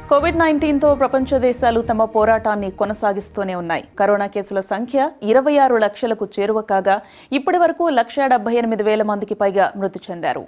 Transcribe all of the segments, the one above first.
Covid నైన్టీన్తో ప్రపంచ దేశాలు తమ పోరాటాన్ని కొనసాగిస్తూనే ఉన్నాయి కరోనా కేసుల సంఖ్య ఇరవై ఆరు లక్షలకు చేరువ కాగా ఇప్పటి వరకు లక్ష డెబ్బై ఎనిమిది వేల మందికి పైగా మృతి చెందారు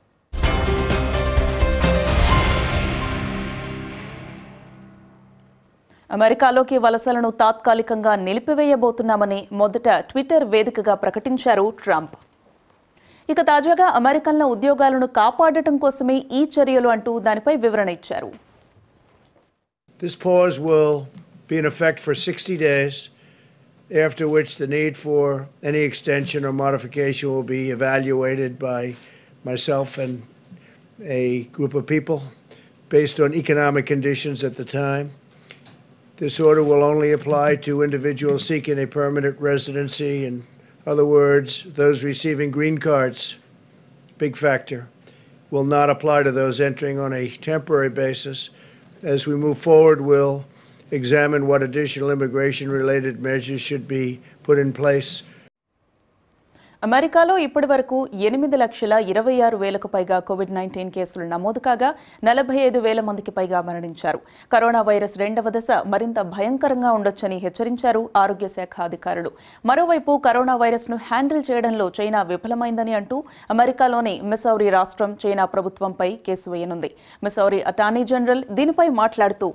అమెరికాలోకి వలసలను తాత్కాలికంగా నిలిపివేయబోతున్నామని మొదట ట్విట్టర్ వేదికగా ప్రకటించారు ట్రంప్ ఇక తాజాగా అమెరికన్ల ఉద్యోగాలను కాపాడటం కోసమే ఈ చర్యలు అంటూ దానిపై వివరణ ఇచ్చారు This pause will be in effect for 60 days, after which the need for any extension or modification will be evaluated by myself and a group of people based on economic conditions at the time. This order will only apply to individuals seeking a permanent residency. In other words, those receiving green cards, big factor, will not apply to those entering on a temporary basis. As we move forward, we'll examine what additional immigration related measures should be put in place. అమెరికాలో ఇప్పటి వరకు ఎనిమిది లక్షల ఇరవై ఆరు వేలకు పైగా Covid nineteen కేసులు నమోదు కాగా నలభై ఐదు వేల మందికి పైగా మరణించారు కరోనా వైరస్ రెండవ దశ మరింత భయంకరంగా ఉండొచ్చని హెచ్చరించారు ఆరోగ్య శాఖ అధికారులు మరోవైపు కరోనా వైరస్ను హ్యాండిల్ చేయడంలో చైనా విఫలమైందని అంటూ అమెరికాలోని మిసౌరీ రాష్ట్రం చైనా ప్రభుత్వంపై కేసు వేయనుంది మిసౌరీ అటార్నీ జనరల్ దీనిపై మాట్లాడుతూ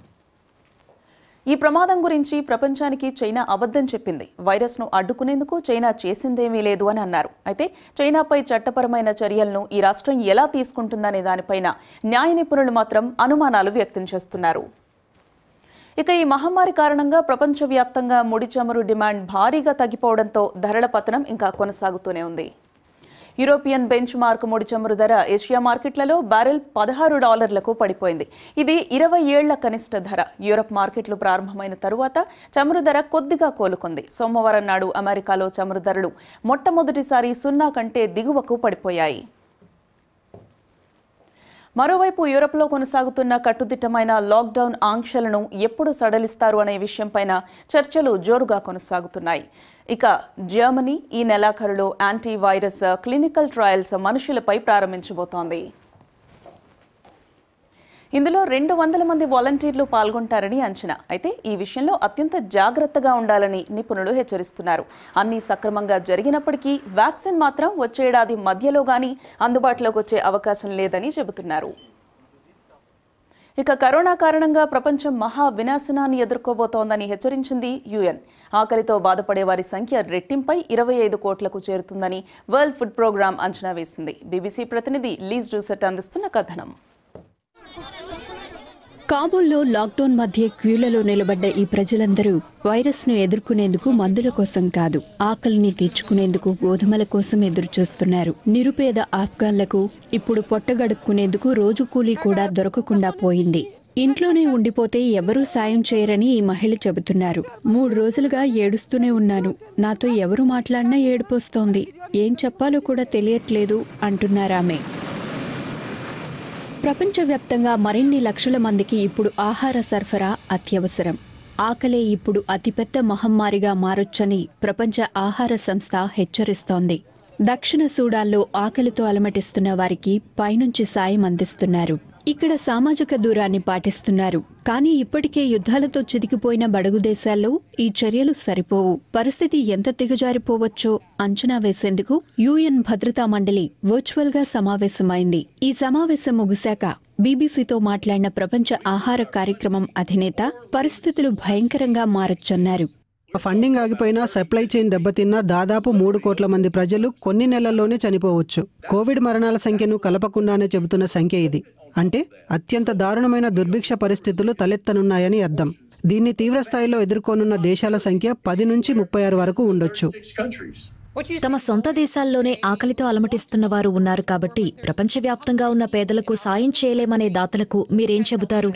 ఈ ప్రమాదం గురించి ప్రపంచానికి చైనా అబద్ధం చెప్పింది వైరస్ను అడ్డుకునేందుకు చైనా చేసిందేమీ లేదు అని అన్నారు అయితే చైనాపై చట్టపరమైన చర్యలను ఈ రాష్ట్రం ఎలా తీసుకుంటుందనే దానిపైన న్యాయ నిపుణులు మాత్రం అనుమానాలు వ్యక్తం చేస్తున్నారు ఇక ఈ మహమ్మారి కారణంగా ప్రపంచవ్యాప్తంగా ముడి చమురు డిమాండ్ భారీగా తగ్గిపోవడంతో ధరల పతనం ఇంకా కొనసాగుతూనే ఉంది యూరోపియన్ బెంచ్ మార్క్ ముడి చమురు ధర ఏషియా మార్కెట్లలో బ్యారెల్ పదహారు డాలర్లకు పడిపోయింది ఇది ఇరవై ఏళ్ల కనిష్ట ధర యూరప్ మార్కెట్లు ప్రారంభమైన తరువాత చమురు ధర కొద్దిగా కోలుకుంది సోమవారం నాడు అమెరికాలో చమురు ధరలు మొట్టమొదటిసారి సున్నా కంటే దిగువకు పడిపోయాయి మరోవైపు యూరప్లో కొనసాగుతున్న కట్టుదిట్టమైన లాక్డౌన్ ఆంక్షలను ఎప్పుడు సడలిస్తారు అనే విషయంపైన చర్చలు జోరుగా కొనసాగుతున్నాయి ఇక జర్మనీ ఈ నెలాఖరులో యాంటీ వైరస్ క్లినికల్ ట్రయల్స్ మనుషులపై ప్రారంభించబోతోంది ఇందులో రెండు వందల మంది వాలంటీర్లు పాల్గొంటారని అంచనా అయితే ఈ విషయంలో అత్యంత జాగ్రత్తగా ఉండాలని నిపుణులు హెచ్చరిస్తున్నారు అన్ని సక్రమంగా జరిగినప్పటికీ వ్యాక్సిన్ మాత్రం వచ్చే ఏడాది మధ్యలో గానీ అందుబాటులోకి వచ్చే అవకాశం లేదని చెబుతున్నారు ఇక కరోనా కారణంగా ప్రపంచం మహా వినాశనాన్ని ఎదుర్కోబోతోందని హెచ్చరించింది యుఎన్ ఆకలితో బాధపడే వారి సంఖ్య రెట్టింపై ఇరవై ఐదు కోట్లకు చేరుతుందని వరల్డ్ ఫుడ్ ప్రోగ్రాం అంచనా వేసింది బీబీసీ ప్రతినిధి లీజ్ జూసెట్ అందిస్తున్న కథనం కాబూల్లో లాక్డౌన్ మధ్య క్యూలలో నిలబడ్డ ఈ ప్రజలందరూ వైరస్ను ఎదుర్కొనేందుకు మందుల కోసం కాదు ఆకలిని తీర్చుకునేందుకు గోధుమల కోసం ఎదురుచూస్తున్నారు నిరుపేద ఆఫ్ఘన్లకు ఇప్పుడు పొట్టగడుపుకునేందుకు రోజు కూలీ కూడా దొరకకుండా పోయింది ఇంట్లోనే ఉండిపోతే ఎవరూ సాయం చేయరని ఈ మహిళ చెబుతున్నారు మూడు రోజులుగా ఏడుస్తూనే ఉన్నాను నాతో ఎవరు మాట్లాడినా ఏడుపొస్తోంది ఏం చెప్పాలో కూడా తెలియట్లేదు అంటున్నారామె ప్రపంచవ్యాప్తంగా మరిన్ని లక్షల మందికి ఇప్పుడు ఆహార సరఫరా అత్యవసరం ఆకలే ఇప్పుడు అతిపెద్ద మహమ్మారిగా మారొచ్చని ప్రపంచ ఆహార సంస్థ హెచ్చరిస్తోంది దక్షిణ సూడాన్లో ఆకలితో అలమటిస్తున్న వారికి పైనుంచి సాయం అందిస్తున్నారు ఇక్కడ సామాజిక దూరాన్ని పాటిస్తున్నారు కానీ ఇప్పటికే యుద్ధాలతో చితికిపోయిన బడుగు దేశాల్లో ఈ చర్యలు సరిపోవు పరిస్థితి ఎంత దిగజారిపోవచ్చో అంచనా వేసేందుకు యుఎన్ భద్రతా మండలి వర్చువల్ గా సమావేశమైంది ఈ సమావేశం ముగిశాక బీబీసీతో మాట్లాడిన ప్రపంచ ఆహార కార్యక్రమం అధినేత పరిస్థితులు భయంకరంగా మారొచ్చన్నారు ఫండింగ్ ఆగిపోయినా సప్లై చైన్ దెబ్బతిన్నా దాదాపు మూడు కోట్ల మంది ప్రజలు కొన్ని నెలల్లోనే చనిపోవచ్చు కోవిడ్ మరణాల సంఖ్యను కలపకుండానే చెబుతున్న సంఖ్య ఇది అంటే అత్యంత దారుణమైన దుర్భిక్ష పరిస్థితులు తలెత్తనున్నాయని అర్థం దీన్ని తీవ్రస్థాయిలో ఎదుర్కొనున్న దేశాల సంఖ్య పది నుంచి ముప్పై ఆరు వరకు ఉండొచ్చు తమ సొంత దేశాల్లోనే ఆకలితో అలమటిస్తున్న వారు ఉన్నారు కాబట్టి ప్రపంచవ్యాప్తంగా ఉన్న పేదలకు సాయం చేయలేమనే దాతలకు మీరేం చెబుతారు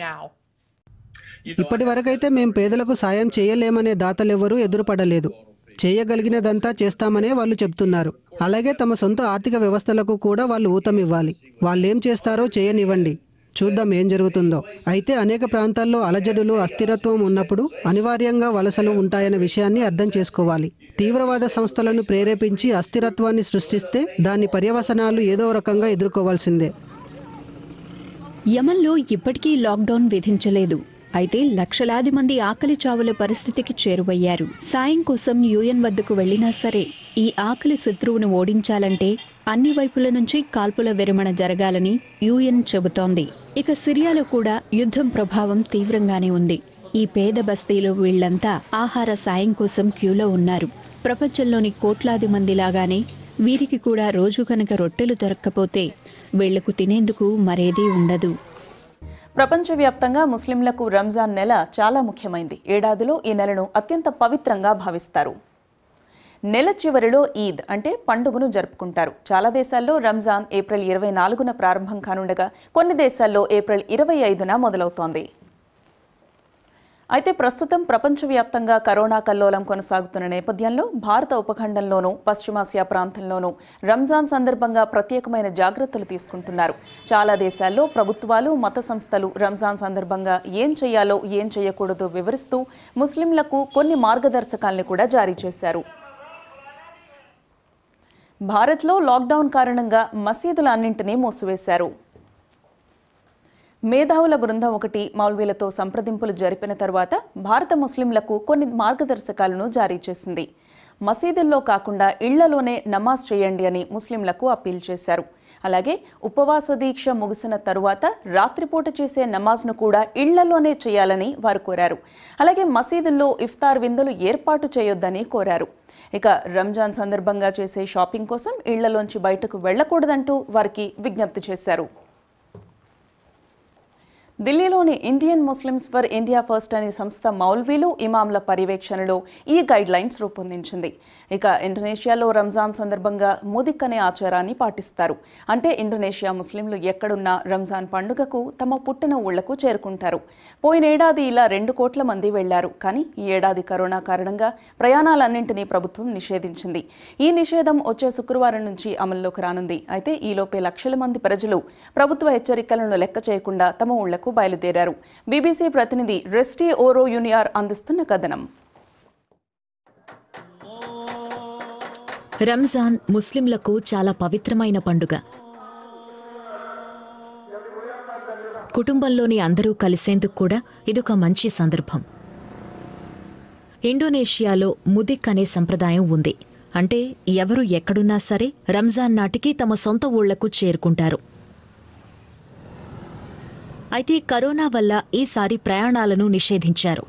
ఇప్పటి వరకైతే మేం పేదలకు సాయం చేయలేమనే దాతలెవరూ ఎదురుపడలేదు చేయగలిగినదంతా చేస్తామనే వాళ్ళు చెప్తున్నారు అలాగే తమ సొంత ఆర్థిక వ్యవస్థలకు కూడా వాళ్ళు ఊతమివ్వాలి వాళ్ళేం చేస్తారో చేయనివ్వండి చూద్దాం ఏం జరుగుతుందో అయితే అనేక ప్రాంతాల్లో అలజడులు అస్థిరత్వం ఉన్నప్పుడు అనివార్యంగా వలసలు ఉంటాయన్న విషయాన్ని అర్థం చేసుకోవాలి తీవ్రవాద సంస్థలను ప్రేరేపించి అస్థిరత్వాన్ని సృష్టిస్తే దాని పర్యవసనాలు ఏదో రకంగా ఎదుర్కోవాల్సిందే యమన్లో ఇప్పటికీ లాక్డౌన్ విధించలేదు అయితే లక్షలాది మంది ఆకలి చావుల పరిస్థితికి చేరువయ్యారు సాయం కోసం యుఎన్ వద్దకు వెళ్లినా సరే ఈ ఆకలి శత్రువును ఓడించాలంటే అన్ని వైపుల నుంచి కాల్పుల విరమణ జరగాలని యుఎన్ చెబుతోంది ఇక సిరియాలో కూడా యుద్ధం ప్రభావం తీవ్రంగానే ఉంది ఈ పేద బస్తీలో వీళ్లంతా ఆహార సాయం కోసం క్యూలో ఉన్నారు ప్రపంచంలోని కోట్లాది మందిలాగానే వీరికి కూడా రోజు కనుక రొట్టెలు దొరక్కపోతే వీళ్లకు తినేందుకు మరేదీ ఉండదు ప్రపంచవ్యాప్తంగా ముస్లింలకు రంజాన్ నెల చాలా ముఖ్యమైంది ఏడాదిలో ఈ నెలను అత్యంత పవిత్రంగా భావిస్తారు నెల చివరిలో ఈద్ అంటే పండుగను జరుపుకుంటారు చాలా దేశాల్లో రంజాన్ ఏప్రిల్ ఇరవై నాలుగున ప్రారంభం కానుండగా కొన్ని దేశాల్లో ఏప్రిల్ ఇరవై ఐదున మొదలవుతోంది అయితే ప్రస్తుతం ప్రపంచవ్యాప్తంగా కరోనా కల్లోలం కొనసాగుతున్న నేపథ్యంలో భారత ఉపఖండంలోనూ పశ్చిమాసియా ప్రాంతంలోనూ రంజాన్ సందర్భంగా ప్రత్యేకమైన జాగ్రత్తలు తీసుకుంటున్నారు చాలా దేశాల్లో ప్రభుత్వాలు మత సంస్థలు రంజాన్ సందర్భంగా ఏం చేయాలో ఏం చేయకూడదో వివరిస్తూ ముస్లింలకు కొన్ని మార్గదర్శకాల్ని కూడా జారీ చేశారు భారత్లో లాక్డౌన్ కారణంగా మసీదులన్నింటినీ మూసివేశారు మేధావుల బృందం ఒకటి మౌల్వీలతో సంప్రదింపులు జరిపిన తరువాత భారత ముస్లింలకు కొన్ని మార్గదర్శకాలను జారీ చేసింది మసీదుల్లో కాకుండా ఇళ్లలోనే నమాజ్ చేయండి అని ముస్లింలకు అప్పీల్ చేశారు అలాగే ఉపవాస దీక్ష ముగిసిన తరువాత రాత్రిపూట చేసే నమాజ్ను కూడా ఇళ్లలోనే చేయాలని వారు కోరారు అలాగే మసీదుల్లో ఇఫ్తార్ విందులు ఏర్పాటు చేయొద్దని కోరారు ఇక రంజాన్ సందర్భంగా చేసే షాపింగ్ కోసం ఇళ్లలోంచి బయటకు వెళ్లకూడదంటూ వారికి విజ్ఞప్తి చేశారు ఢిల్లీలోని Indian Muslims for India first అనే సంస్థ మౌల్వీలు ఇమాంల పర్యవేక్షణలో ఈ గైడ్ లైన్స్ రూపొందించింది ఇక ఇండోనేషియాలో రంజాన్ సందర్భంగా ముదిక్ అనే ఆచారాన్ని పాటిస్తారు అంటే ఇండోనేషియా ముస్లింలు ఎక్కడున్నా రంజాన్ పండుగకు తమ పుట్టిన ఊళ్లకు చేరుకుంటారు పోయినేడాది ఇలా రెండు కోట్ల మంది వెళ్లారు కానీ ఈ ఏడాది కరోనా కారణంగా ప్రయాణాలన్నింటినీ ప్రభుత్వం నిషేధించింది ఈ నిషేధం వచ్చే శుక్రవారం నుంచి అమల్లోకి రానుంది అయితే ఈలోపే లక్షల మంది ప్రజలు ప్రభుత్వ హెచ్చరికలను లెక్క చేయకుండా తమ ఊళ్లకు బయలుదేరారు బీబీసీ ప్రతినిధి రెస్టీ ఓరో యూనియార్ అందిస్తున్న కథనం రంజాన్ ముస్లింలకు చాలా పవిత్రమైన పండుగ కుటుంబంలోని అందరూ కలిసేందుకు కూడా ఇదొక మంచి సందర్భం ఇండోనేషియాలో ముదిక్ అనే సంప్రదాయం ఉంది అంటే ఎవరు ఎక్కడున్నా సరే రంజాన్ నాటికి తమ సొంత ఊళ్లకు చేరుకుంటారు అయితే కరోనా వల్ల ఈసారి ప్రయాణాలను నిషేధించారు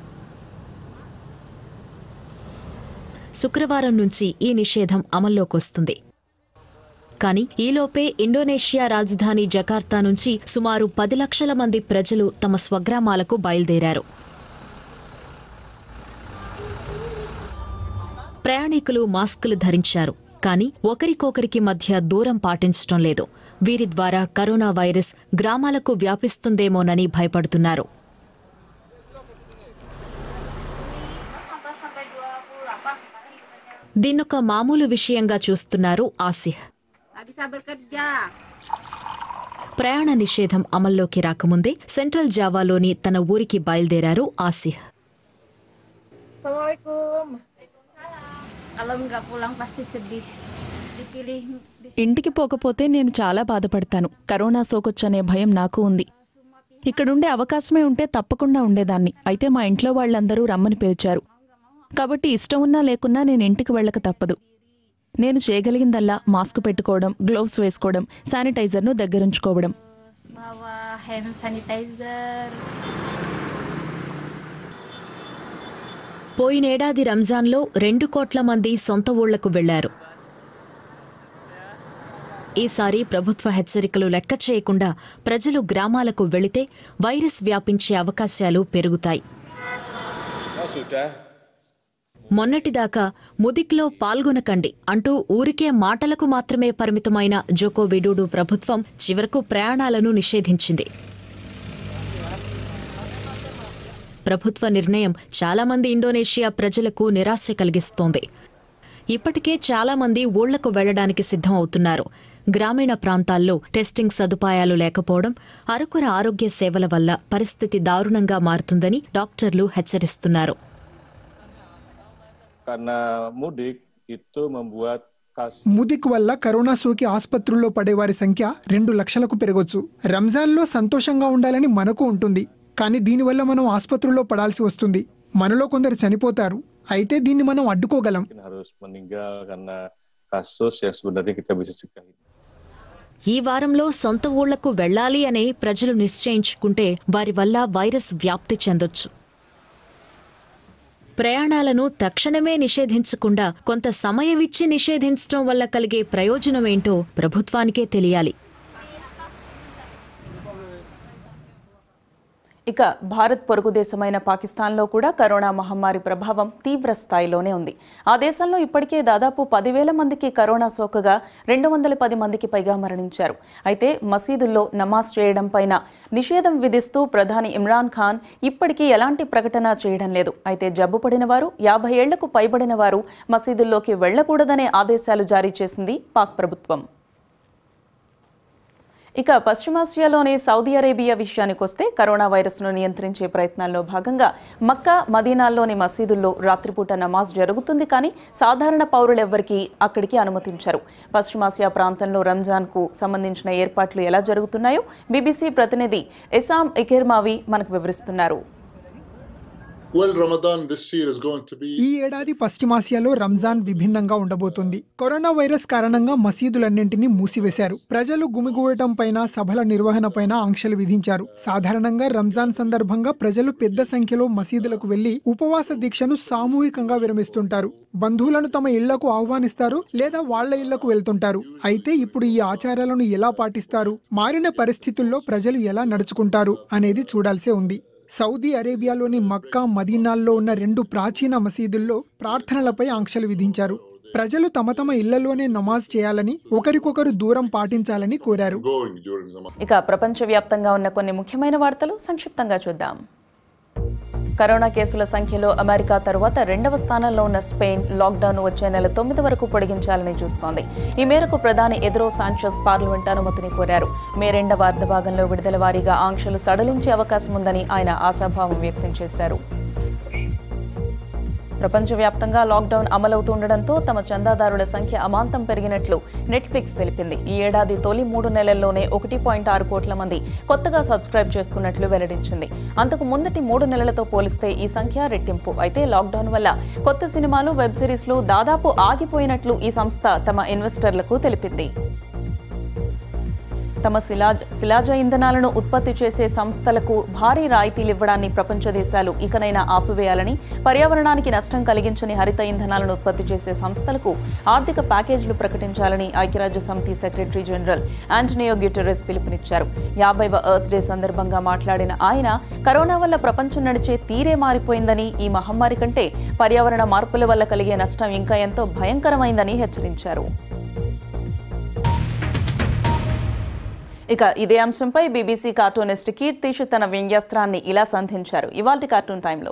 శుక్రవారం నుంచి ఈ నిషేధం అమల్లోకొస్తుంది కానీ ఈలోపే ఇండోనేషియా రాజధాని జకార్తా నుంచి సుమారు పది లక్షల మంది ప్రజలు తమ స్వగ్రామాలకు బయలుదేరారు ప్రయాణికులు మాస్కులు ధరించారు కానీ ఒకరికొకరికి మధ్య దూరం పాటించడం లేదు వీరి ద్వారా కరోనా వైరస్ గ్రామాలకు వ్యాపిస్తుందేమోనని భయపడుతున్నారు దీన్నొక మామూలు విషయంగా చూస్తున్నారు ఆసిహ్ ప్రయాణ నిషేధం అమల్లోకి రాకముందే సెంట్రల్ జావాలోని తన ఊరికి బయలుదేరారు ఆసిహ్ Assalamualaikum. Kalau nggak pulang pasti sedih. Dipilih di ఇంటికి పోకపోతే నేను చాలా బాధపడతాను కరోనా సోకొచ్చనే భయం నాకు ఉంది ఇక్కడుండే అవకాశమే ఉంటే తప్పకుండా ఉండేదాన్ని అయితే మా ఇంట్లో వాళ్ళందరూ రమ్మని పిలిచారు కాబట్టి ఇష్టం ఉన్నా లేకున్నా నేను ఇంటికి వెళ్ళక తప్పదు నేను చేయగలిగిందల్లా మాస్క్ పెట్టుకోవడం గ్లోవ్స్ వేసుకోవడం శానిటైజర్ను దగ్గరుంచుకోవడం bawa hand sanitizer. పోయినేడాది రంజాన్లో రెండు కోట్ల మంది సొంత ఊళ్లకు వెళ్లారు ఈసారి ప్రభుత్వ హెచ్చరికలు లెక్క చేయకుండా ప్రజలు గ్రామాలకు వెళితే వైరస్ వ్యాపించే అవకాశాలు పెరుగుతాయి మొన్నటిదాకా ముదిక్లో పాల్గొనకండి అంటూ ఊరికే మాటలకు మాత్రమే పరిమితమైన జోకో విడూడు ప్రభుత్వం చివరకు ప్రయాణాలను నిషేధించింది ప్రభుత్వ నిర్ణయం చాలామంది ఇండోనేషియా ప్రజలకు నిరాశ కలిగిస్తోంది ఇప్పటికే చాలామంది ఊళ్లకు వెళ్లడానికి సిద్ధం అవుతున్నారు గ్రామీణ ప్రాంతాల్లో టెస్టింగ్ సదుపాయాలు లేకపోవడం అరకొర ఆరోగ్య సేవల వల్ల పరిస్థితి దారుణంగా మారుతుందని డాక్టర్లు హెచ్చరిస్తున్నారు karena mudik itu membuat ముదిక్ వల్ల కరోనా సోకి ఆసుపత్రుల్లో పడేవారి సంఖ్య రెండు లక్షలకు పెరగొచ్చు రంజాన్లో సంతోషంగా ఉండాలని మనకు ఉంటుంది కానీ దీనివల్ల మనం ఆసుపత్రుల్లో పడాల్సి వస్తుంది మనలో కొందరు చనిపోతారు అయితే దీన్ని మనం అడ్డుకోగలం mungkin harus meninggal karena kasus yang sebenarnya kita bisa cegah ini. ఈ వారంలో సొంత ఊళ్లకు వెళ్ళాలి అనే ప్రజలు నిశ్చయించుకుంటే వారి వల్ల వైరస్ వ్యాప్తి చెందొచ్చు ప్రయాణాలను తక్షణమే నిషేధించకుండా కొంత సమయం ఇచ్చి నిషేధించడం వల్ల కలిగే ప్రయోజనమేంటో ప్రభుత్వానికే తెలియాలి ఇక భారత్ పొరుగు దేశమైన పాకిస్తాన్లో కూడా కరోనా మహమ్మారి ప్రభావం తీవ్ర స్థాయిలోనే ఉంది ఆ దేశంలో ఇప్పటికే దాదాపు పదివేల మందికి కరోనా సోకగా రెండు వందల పది మందికి పైగా మరణించారు అయితే మసీదుల్లో నమాజ్ చేయడం పైన నిషేధం విధిస్తూ ప్రధాని ఇమ్రాన్ ఖాన్ ఇప్పటికీ ఎలాంటి ప్రకటన చేయడం లేదు అయితే జబ్బు పడిన వారు యాభై ఏళ్లకు పైబడిన వారు మసీదుల్లోకి వెళ్లకూడదనే ఆదేశాలు జారీ చేసింది పాక్ ప్రభుత్వం ఇక పశ్చిమాసియాలోని సౌదీ అరేబియా విషయానికొస్తే కరోనా వైరస్ను నియంత్రించే ప్రయత్నాల్లో భాగంగా మక్కా మదీనాల్లోని మసీదుల్లో రాత్రిపూట నమాజ్ జరుగుతుంది కానీ సాధారణ పౌరులెవ్వరికీ అక్కడికి అనుమతించారు పశ్చిమాసియా ప్రాంతంలో రంజాన్కు సంబంధించిన ఏర్పాట్లు ఎలా జరుగుతున్నాయో బీబీసీ ప్రతినిధి ఎసాం ఇకెర్మావి మనకు వివరిస్తున్నారు Well, Ramadan this year is going to be ఈ ఏడాది పశ్చిమాసియాలో రంజాన్ విభిన్నంగా ఉండబోతోంది కరోనా వైరస్ కారణంగా మసీదులన్నింటినీ మూసివేశారు ప్రజలు గుమిగూడటం పైన సభల నిర్వహణ పైన ఆంక్షలు విధించారు సాధారణంగా రంజాన్ సందర్భంగా ప్రజలు పెద్ద సంఖ్యలో మసీదులకు వెళ్లి ఉపవాస దీక్షను సామూహికంగా విరమిస్తుంటారు బంధువులను తమ ఇళ్లకు ఆహ్వానిస్తారు లేదా వాళ్ల ఇళ్లకు వెళ్తుంటారు అయితే ఇప్పుడు ఈ ఆచారాలను ఎలా పాటిస్తారు మారిన పరిస్థితుల్లో ప్రజలు ఎలా నడుచుకుంటారు అనేది చూడాల్సే ఉంది సౌదీ అరేబియాలోని మక్కా మదీనాల్లో ఉన్న రెండు ప్రాచీన మసీదుల్లో ప్రార్థనలపై ఆంక్షలు విధించారు ప్రజలు తమ తమ ఇళ్లలోనే నమాజ్ చేయాలని ఒకరికొకరు దూరం పాటించాలని కోరారు going during the month. ఇక ప్రపంచవ్యాప్తంగా ఉన్న కొన్ని ముఖ్యమైన వార్తలు సంక్షిప్తంగా చూద్దాం కరోనా కేసుల సంఖ్యలో అమెరికా తరువాత రెండవ స్థానంలో ఉన్న స్పెయిన్ లాక్డౌన్ వచ్చే నెల తొమ్మిది వరకు పొడిగించాలని చూస్తోంది ఈ మేరకు ప్రధాని ఎదురో సాంచెస్ పార్లమెంట్ అనుమతిని కోరారు మే రెండవ అర్ధభాగంలో విడుదల వారీగా ఆంక్షలు సడలించే అవకాశం ఉందని ఆయన ఆశాభావం వ్యక్తం చేశారు ప్రపంచవ్యాప్తంగా లాక్డౌన్ అమలవుతుండటంతో తమ చందాదారుల సంఖ్య అమాంతం పెరిగినట్లు నెట్ఫ్లిక్స్ తెలిపింది ఈ ఏడాది తొలి మూడు నెలల్లోనే ఒకటి పాయింట్ ఆరు కోట్ల మంది కొత్తగా సబ్స్క్రైబ్ చేసుకున్నట్లు వెల్లడించింది అంతకు ముందటి మూడు నెలలతో పోలిస్తే ఈ సంఖ్య రెట్టింపు అయితే లాక్డౌన్ వల్ల కొత్త సినిమాలు వెబ్ సిరీస్లు దాదాపు ఆగిపోయినట్లు ఈ సంస్థ తమ ఇన్వెస్టర్లకు తెలిపింది తమ శిలాజ శిలాజ ఇంధనాలను ఉత్పత్తి చేసే సంస్థలకు భారీ రాయితీలు ఇవ్వడాన్ని ప్రపంచ దేశాలు ఇకనైనా ఆపివేయాలని పర్యావరణానికి నష్టం కలిగించని హరిత ఇంధనాలను ఉత్పత్తి చేసే సంస్థలకు ఆర్థిక ప్యాకేజీలు ప్రకటించాలని ఐక్యరాజ్య సమితి సెక్రటరీ జనరల్ ఆంటనియో గ్యూటెరెస్ పిలుపునిచ్చారు యాభైవ ఎర్త్ డే సందర్భంగా మాట్లాడిన ఆయన కరోనా వల్ల ప్రపంచం నడిచే తీరే మారిపోయిందని ఈ మహమ్మారి కంటే పర్యావరణ మార్పుల వల్ల కలిగే నష్టం ఇంకా ఎంతో భయంకరమైందని హెచ్చరించారు ఇక ఇదే అంశంపై బీబీసీ కార్టూనిస్ట్ కీర్తిష్ తన వ్యంగ్యాస్త్రాన్ని ఇలా సంధించారు ఇవాల్టి కార్టూన్ టైంలో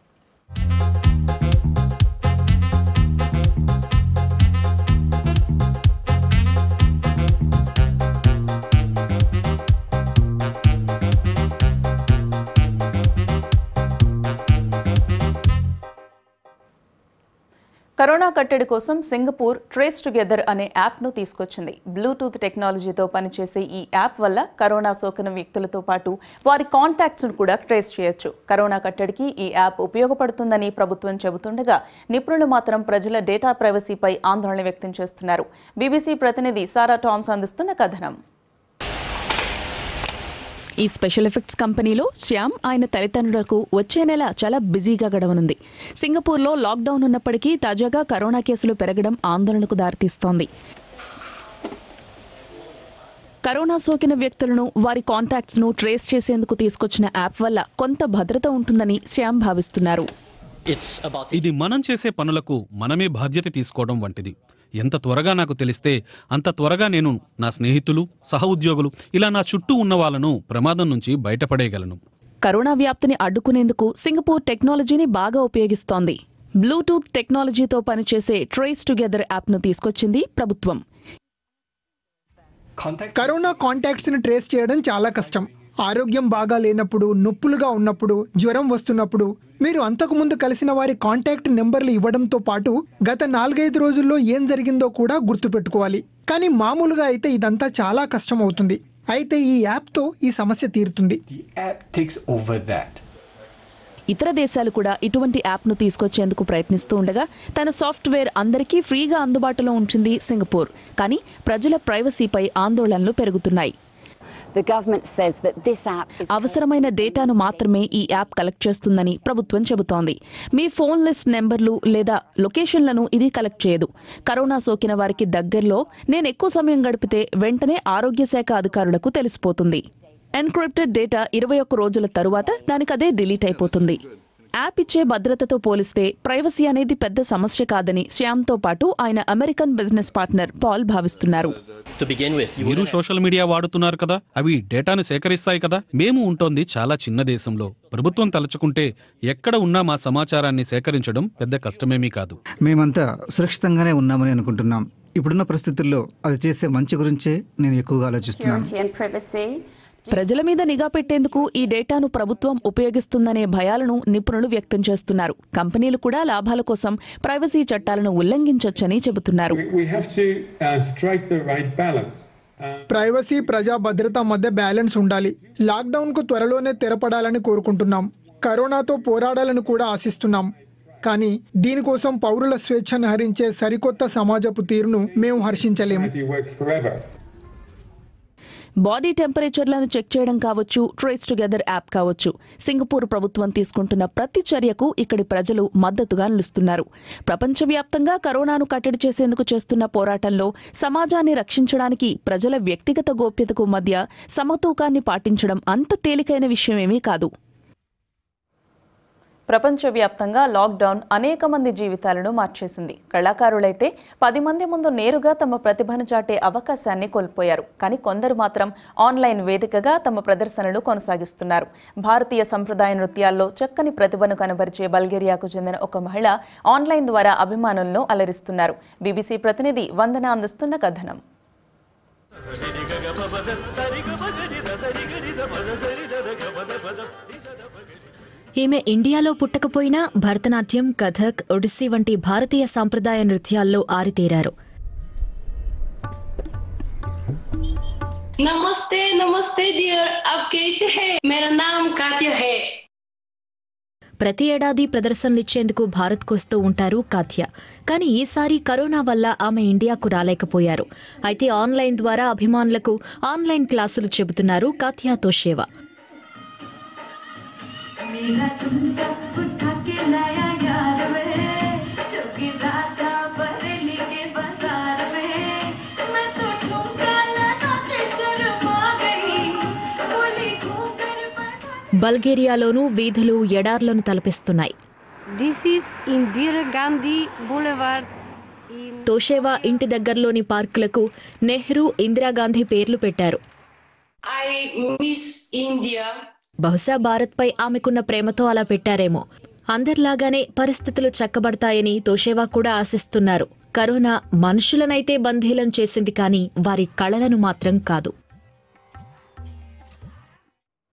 కరోనా కట్టడి కోసం సింగపూర్ ట్రేస్ టుగెదర్ అనే యాప్ను తీసుకొచ్చింది బ్లూటూత్ టెక్నాలజీతో పనిచేసే ఈ యాప్ వల్ల కరోనా సోకిన వ్యక్తులతో పాటు వారి కాంటాక్ట్స్ను కూడా ట్రేస్ చేయొచ్చు కరోనా కట్టడికి ఈ యాప్ ఉపయోగపడుతుందని ప్రభుత్వం చెబుతుండగా నిపుణులు మాత్రం ప్రజల డేటా ప్రైవసీపై ఆందోళన వ్యక్తం చేస్తున్నారు బీబీసీ ప్రతినిధి సారా టామ్స్ అందిస్తున్న కథనం ఈ స్పెషల్ ఎఫెక్ట్స్ కంపెనీలో శ్యామ్ ఆయన తల్లిదండ్రులకు వచ్చే నెల చాలా బిజీగా గడవనుంది సింగపూర్లో లాక్డౌన్ ఉన్నప్పటికీ తాజాగా కరోనా కేసులు పెరగడం ఆందోళనకు దారితీస్తోంది కరోనా సోకిన వ్యక్తులను వారి కాంటాక్ట్స్ను ట్రేస్ చేసేందుకు తీసుకొచ్చిన యాప్ వల్ల కొంత భద్రత ఉంటుందని శ్యామ్ భావిస్తున్నారు ఇది మనం చేసే పనులకు మనమే బాధ్యత తీసుకోవడం వంటిది ఎంత త్వరగా నాకు తెలిస్తే అంత త్వరగా నేను నా స్నేహితులు సహ ఉద్యోగులు ఇలా నా చుట్టూ ఉన్న వాళ్ళను ప్రమాదం నుంచి బయటపడేయగలను కరోనా వ్యాప్తిని అడ్డుకునేందుకు సింగపూర్ టెక్నాలజీని బాగా ఉపయోగిస్తోంది బ్లూటూత్ టెక్నాలజీతో పనిచేసే ట్రేస్ టుగెదర్ యాప్ను తీసుకొచ్చింది ప్రభుత్వం కరోనా కాంటాక్ట్స్ ని ట్రేస్ చేయడం చాలా కష్టం ఆరోగ్యం బాగా లేనప్పుడు నొప్పులుగా ఉన్నప్పుడు జ్వరం వస్తున్నప్పుడు మీరు అంతకుముందు కలిసిన వారి కాంటాక్ట్ నెంబర్లు ఇవ్వడంతో పాటు గత నాలుగైదు రోజుల్లో ఏం జరిగిందో కూడా గుర్తుపెట్టుకోవాలి కానీ మామూలుగా అయితే ఇదంతా చాలా కష్టం అవుతుంది అయితే ఈ యాప్తో ఈ సమస్య తీరుతుంది app takes over that. ఇతర దేశాలు కూడా ఇటువంటి యాప్ను తీసుకొచ్చేందుకు ప్రయత్నిస్తూ ఉండగా తన సాఫ్ట్వేర్ అందరికీ ఫ్రీగా అందుబాటులో ఉంచింది సింగపూర్ కానీ ప్రజల ప్రైవసీపై ఆందోళనలు పెరుగుతున్నాయి The government says that this app is అవసరమైన డేటాను మాత్రమే ఈ యాప్ కలెక్ట్ చేస్తుందని ప్రభుత్వం చెబుతోంది మీ ఫోన్ లిస్ట్ నెంబర్లు లేదా లొకేషన్లను ఇది కలెక్ట్ చేయదు కరోనా సోకిన వారికి దగ్గరలో నేను ఎక్కువ సమయం గడిపితే వెంటనే ఆరోగ్య శాఖ అధికారులకు తెలిసిపోతుంది ఎన్క్రిప్టెడ్ డేటా ఇరవై ఒక్క రోజుల తరువాత దానికదే డిలీట్ అయిపోతుంది యాప్ ఇచ్చే భద్రతతో పోలిస్తే ప్రైవసీ అనేది పెద్ద సమస్య కాదని శ్యామ్తో పాటు ఆయన అమెరికన్ బిజినెస్ పార్ట్నర్ పాల్ భావిస్తున్నారు To begin with, you మీరు సోషల్ మీడియా వాడుతున్నారు కదా అవి డేటాను సేకరిస్తాయి కదా మేము ఉంటోంది చాలా చిన్న దేశంలో ప్రభుత్వం తలుచుకుంటే ఎక్కడ ఉన్నా మా సమాచారాన్ని సేకరించడం పెద్ద కష్టమేమీ కాదు మేమంతా సురక్షితంగానే ఉన్నామని అనుకుంటున్నాం ఇప్పుడున్న పరిస్థితుల్లో అది చేసే మంచి గురించే నేను ఎక్కువగా ఆలోచిస్తున్నాను security and privacy. ప్రజల మీద నిఘా పెట్టేందుకు ఈ డేటాను ప్రభుత్వం ఉపయోగిస్తుందనే భయాలను నిపుణులు వ్యక్తం చేస్తున్నారు కంపెనీలు కూడా లాభాల కోసం ప్రైవసీ చట్టాలను ఉల్లంఘించొచ్చని చెబుతున్నారు We, we have to uh, strike the right balance. Uh, privacy ప్రజా భద్రత మధ్య బ్యాలెన్స్ ఉండాలి లాక్డౌన్కు త్వరలోనే తెరపడాలని కోరుకుంటున్నాం కరోనాతో పోరాడాలని కూడా ఆశిస్తున్నాం కానీ దీనికోసం పౌరుల స్వేచ్ఛను హరించే సరికొత్త సమాజపు తీరును మేము హర్షించలేము it works forever. బాడీ టెంపరేచర్లను చెక్ చేయడం కావచ్చు ట్రేస్ టుగెదర్ యాప్ కావచ్చు సింగపూర్ ప్రభుత్వం తీసుకుంటున్న ప్రతి చర్యకు ఇక్కడి ప్రజలు మద్దతుగా నిలుస్తున్నారు ప్రపంచవ్యాప్తంగా కరోనాను కట్టడి చేసేందుకు చేస్తున్న పోరాటంలో సమాజాన్ని రక్షించడానికి ప్రజల వ్యక్తిగత గోప్యతకు మధ్య సమతూకాన్ని పాటించడం అంత తేలికైన విషయమేమీ కాదు ప్రపంచవ్యాప్తంగా లాక్డౌన్ అనేక మంది జీవితాలను మార్చేసింది కళాకారులైతే పది మంది ముందు నేరుగా తమ ప్రతిభను చాటే అవకాశాన్ని కోల్పోయారు కానీ కొందరు మాత్రం ఆన్లైన్ వేదికగా తమ ప్రదర్శనలు కొనసాగిస్తున్నారు భారతీయ సంప్రదాయ నృత్యాల్లో చక్కని ప్రతిభను కనబరిచే బల్గేరియాకు చెందిన ఒక మహిళ ఆన్లైన్ ద్వారా అభిమానులను అలరిస్తున్నారు బీబీసీ ప్రతినిధి వందన అందిస్తున్న కథనం ఈమె ఇండియాలో పుట్టకపోయినా భరతనాట్యం కథక్ ఒడిస్సీ వంటి భారతీయ సాంప్రదాయ నృత్యాల్లో ఆరితేరారు नमस्ते नमस्ते डियर आप कैसे हैं मेरा नाम कात्या है ప్రతి ఏడాది ప్రదర్శనలిచ్చేందుకు భారత్కొస్తూ ఉంటారు కాథ్య కానీ ఈసారి కరోనా వల్ల ఆమె ఇండియాకు రాలేకపోయారు అయితే ఆన్లైన్ ద్వారా అభిమానులకు ఆన్లైన్ క్లాసులు చెబుతున్నారు కాథ్యా తోషేవా బల్గేరియాలోనూ వీధులు ఎడార్లను తలపిస్తున్నాయి This is Indira Gandhi Boulevard in తోషేవా ఇంటి దగ్గరలోని పార్కులకు నెహ్రూ ఇందిరాగాంధీ పేర్లు పెట్టారు I miss India. బహుశా భారత్పై ఆమెకున్న ప్రేమతో అలా పెట్టారేమో అందరిలాగానే పరిస్థితులు చక్కబడతాయని తోషేవా కూడా ఆశిస్తున్నారు కరోనా మనుషులనైతే బంధీలం చేసింది కానీ వారి కళలను మాత్రం కాదు